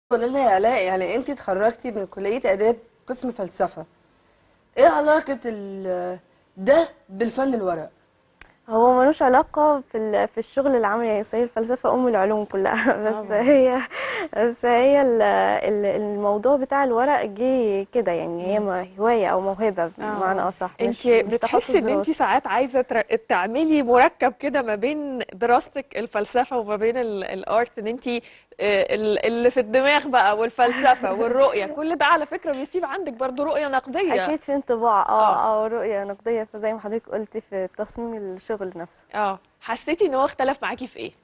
قولي لي يا علاء يعني انت اتخرجتي من كلية آداب قسم فلسفة ايه علاقة ال- ده بالفن الورق هو ملوش علاقة في ال- في الشغل العملي يعني هي الفلسفة أم العلوم كلها بس طبعا. هي بس هي ال- ال- الموضوع بتاع الورق جه كده يعني هي م- هواية أو موهبة بمعنى أصح انت مش مش تخصص بتحسي ان انت دراسي ساعات عايزه تر- تعملي مركب كده ما بين دراستك الفلسفه وما بين ال- الارت ان انت آه، ال- اللي في الدماغ بقى والفلسفه والرؤيه كل ده على فكره بيسيب عندك برضو رؤيه نقديه أكيد في انطباع اه اه أو رؤية نقدية فزي ما حضرتك قلتي في تصميم الشغل نفسه اه حسيتي ان هو اختلف معاكي في ايه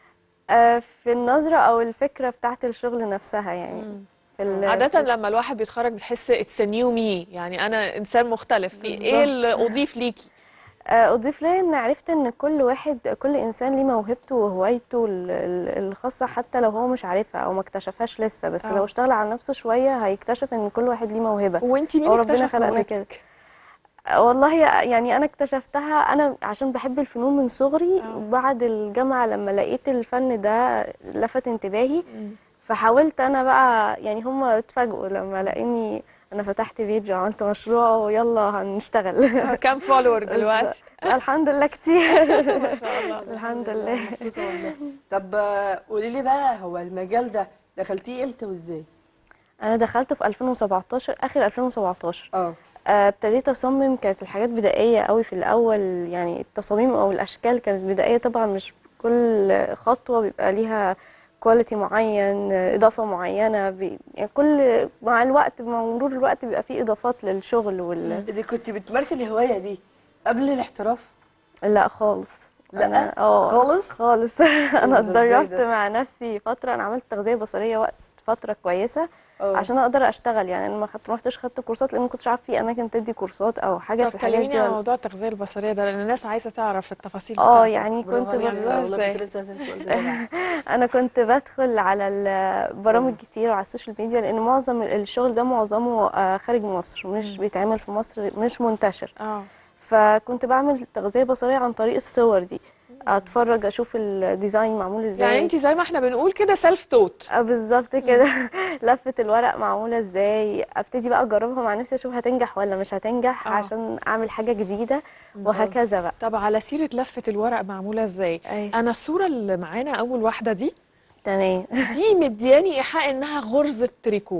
آه، في النظرة أو الفكرة بتاعت الشغل نفسها يعني في ال- عادة في لما الواحد بيتخرج بتحس اتس نيو مي يعني انا انسان مختلف في ايه بالظبط اللي اضيف ليكي آه، أضيف لها إن عرفت إن كل واحد كل إنسان ليه موهبته وهوايته ال- ال- الخاصة حتى لو هو مش عارفها أو ما اكتشفهاش لسه بس لو اه اشتغل على نفسه شوية هيكتشف إن كل واحد ليه موهبة وانتي مين أو ربنا اكتشف خلقنا كده موهبتك آه، والله يعني أنا اكتشفتها أنا عشان بحب الفنون من صغري اه وبعد الجامعة لما لقيت الفن ده لفت انتباهي مم. فحاولت أنا بقى يعني هم اتفاجئوا لما لقيني أنا فتحت بيج وعملت مشروع ويلا هنشتغل كام فولور بس دلوقتي الحمد لله كتير ما شاء الله الحمد الحمد لله لله مبسوطة والله طب آه، قولي لي بقى هو المجال ده دخلتيه امتى وازاي انا دخلت في 2017 اخر 2017 اه آه، ابتديت اصمم كانت الحاجات بدائيه قوي في الاول يعني التصاميم او الاشكال كانت بدائيه طبعا مش كل خطوه بيبقى ليها كواليتي معين آه، اضافه معينه بي يعني كل مع الوقت مع مرور الوقت بيبقى فيه اضافات للشغل وال دي كنت بتمارسي الهواية دي قبل الاحتراف لا خالص لا انا اه خالص خالص ايه انا ده ازاي اتدربت ده مع نفسي فتره انا عملت تغذيه بصريه وقت فتره كويسه اه عشان اقدر اشتغل يعني انا ما خدت ما رحتش خدت كورسات لان ما كنتش عارف في اماكن بتدي كورسات او حاجه طب في الحاجات كلميني دي عن ولا موضوع التغذية البصرية ده لأن الناس عايزة تعرف التفاصيل اه بتاعته يعني برافو كنت عليكي ب... والله بيعملوها والله كنت ازاي لسه هسأل السؤال ده جدع انا كنت بدخل على البرامج اه كتير وعلى السوشيال ميديا لان معظم الشغل ده معظمه آه، خارج مصر مش مم. بيتعمل في مصر مش منتشر اه فكنت بعمل تغذيه بصريه عن طريق الصور دي اتفرج اشوف الديزاين معمول يعني ازاي انت زي ما احنا بنقول كده سيلف توت اه بالظبط كده لفة الورق معمولة ازاي ابتدي بقى اجربها مع نفسي اشوف هتنجح ولا مش هتنجح اه عشان اعمل حاجة جديدة مم. اه وهكذا بقى طب على سيرة لفة الورق معمولة ازاي اي انا الصورة اللي معانا اول واحدة دي تمام دي مدياني ايحاء انها غرزة تريكو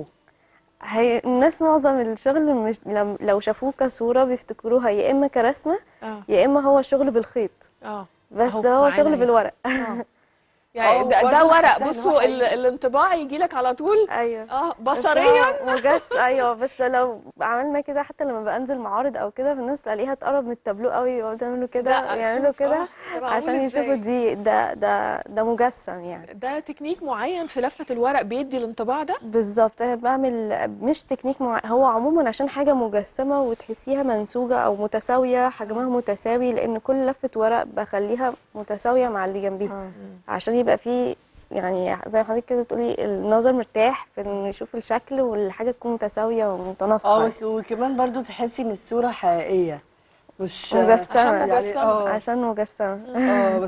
هي الناس معظم الشغل مش لم- لو شافوه كصورة بيفتكروها يا اما كرسمة اه يا اما هو شغل بالخيط اه بس اهو هو معانا شغل اهي بالورق اه يعني اه ده, ده برضه ورق بحسها ان هو بصوا ال- حقيقي الانطباع يجي لك على طول ايوه اه بس بصريا هو مجس ايوه بس لو عملنا كده حتى لما بنزل معارض او كده الناس تلاقيها تقرب من التابلو قوي يقعدوا يعملوا كده لا ويعملوا شوف اه كده ده معمول عشان يشوفوا ازاي دي ده ده ده مجسم يعني ده تكنيك معين في لفة الورق بيدي الانطباع ده بالظبط انا بعمل مش تكنيك مع... هو عموما عشان حاجه مجسمه وتحسيها منسوجه او متساويه حجمها اه متساوي لان كل لفه ورق بخليها متساويه مع اللي جنبيها اه مم. عشان يبقى فيه يعني زي ما حضرتك كده بتقولي النظر مرتاح في انه يشوف الشكل والحاجه تكون متساويه ومتناسقه اه يعني. وك- وكمان برضو تحسي ان الصورة حقيقية مش عشان مجسمه يعني مجسمة اه عشان مجسمه مم. اه